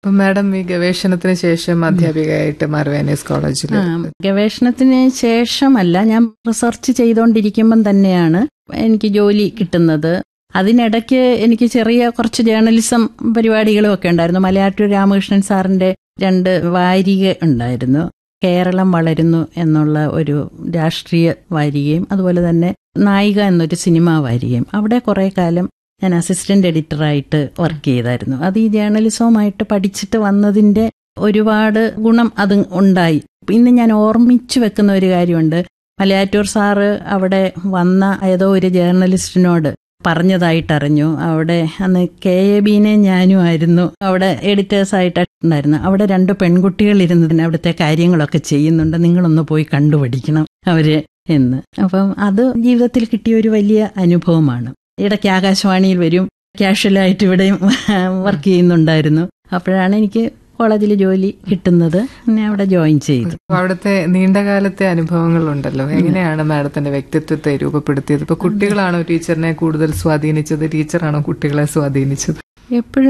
അപ്പൊ മാഡം ഈ ഗവേഷണത്തിന് ശേഷം അധ്യാപികയായിട്ട് മാർവേനീസ് കോളേജിൽ ആ, ഗവേഷണത്തിന് ശേഷമല്ല ഞാൻ റിസർച്ച് ചെയ്തുകൊണ്ടിരിക്കുമ്പം തന്നെയാണ് എനിക്ക് ജോലി കിട്ടുന്നത് അതിനിടയ്ക്ക് എനിക്ക് ചെറിയ കുറച്ച് ജേർണലിസം പരിപാടികളും ഒക്കെ ഉണ്ടായിരുന്നു മലയാറ്റൂർ രാമകൃഷ്ണൻ സാറിന്റെ രണ്ട് വാരിക ഉണ്ടായിരുന്നു കേരളം വളരുന്നു എന്നുള്ള ഒരു രാഷ്ട്രീയ വാരികയും അതുപോലെ തന്നെ നായിക എന്നൊരു സിനിമാ വാരികയും അവിടെ കുറെ കാലം ഞാൻ അസിസ്റ്റന്റ് എഡിറ്ററായിട്ട് വർക്ക് ചെയ്തായിരുന്നു അത് ഈ ജേർണലിസവുമായിട്ട് പഠിച്ചിട്ട് വന്നതിന്റെ ഒരുപാട് ഗുണം അത് ഉണ്ടായി ഇന്ന് ഞാൻ ഓർമ്മിച്ചു വെക്കുന്ന ഒരു കാര്യമുണ്ട് മലയാറ്റൂർ സാറ് അവിടെ വന്ന ഏതോ ഒരു ജേർണലിസ്റ്റിനോട് പറഞ്ഞതായിട്ടറിഞ്ഞു അവിടെ അന്ന് കെ എ ബീനെ ഞാനും ആയിരുന്നു അവിടെ എഡിറ്റേഴ്സ് ആയിട്ടുണ്ടായിരുന്നു അവിടെ രണ്ട് പെൺകുട്ടികൾ ഇരുന്നതിന് അവിടുത്തെ കാര്യങ്ങളൊക്കെ ചെയ്യുന്നുണ്ട് നിങ്ങളൊന്ന് പോയി കണ്ടുപിടിക്കണം അവര് എന്ന് അപ്പം അത് ജീവിതത്തിൽ കിട്ടിയ ഒരു വലിയ അനുഭവമാണ് ഇടയ്ക്ക് ആകാശവാണിയിൽ വരും കാഷ്വലായിട്ട് ഇവിടെയും വർക്ക് ചെയ്യുന്നുണ്ടായിരുന്നു അപ്പോഴാണ് എനിക്ക് കോളേജിൽ ജോലി കിട്ടുന്നത് പിന്നെ അവിടെ ജോയിൻ ചെയ്തു അപ്പൊ അവിടുത്തെ നീണ്ടകാലത്തെ അനുഭവങ്ങളുണ്ടല്ലോ എങ്ങനെയാണ് മാഡത്തിന്റെ വ്യക്തിത്വത്തെ രൂപപ്പെടുത്തിയത് ഇപ്പൊ കുട്ടികളാണോ ടീച്ചറിനെ കൂടുതൽ സ്വാധീനിച്ചത് ടീച്ചറാണോ കുട്ടികളെ സ്വാധീനിച്ചത് എപ്പോഴും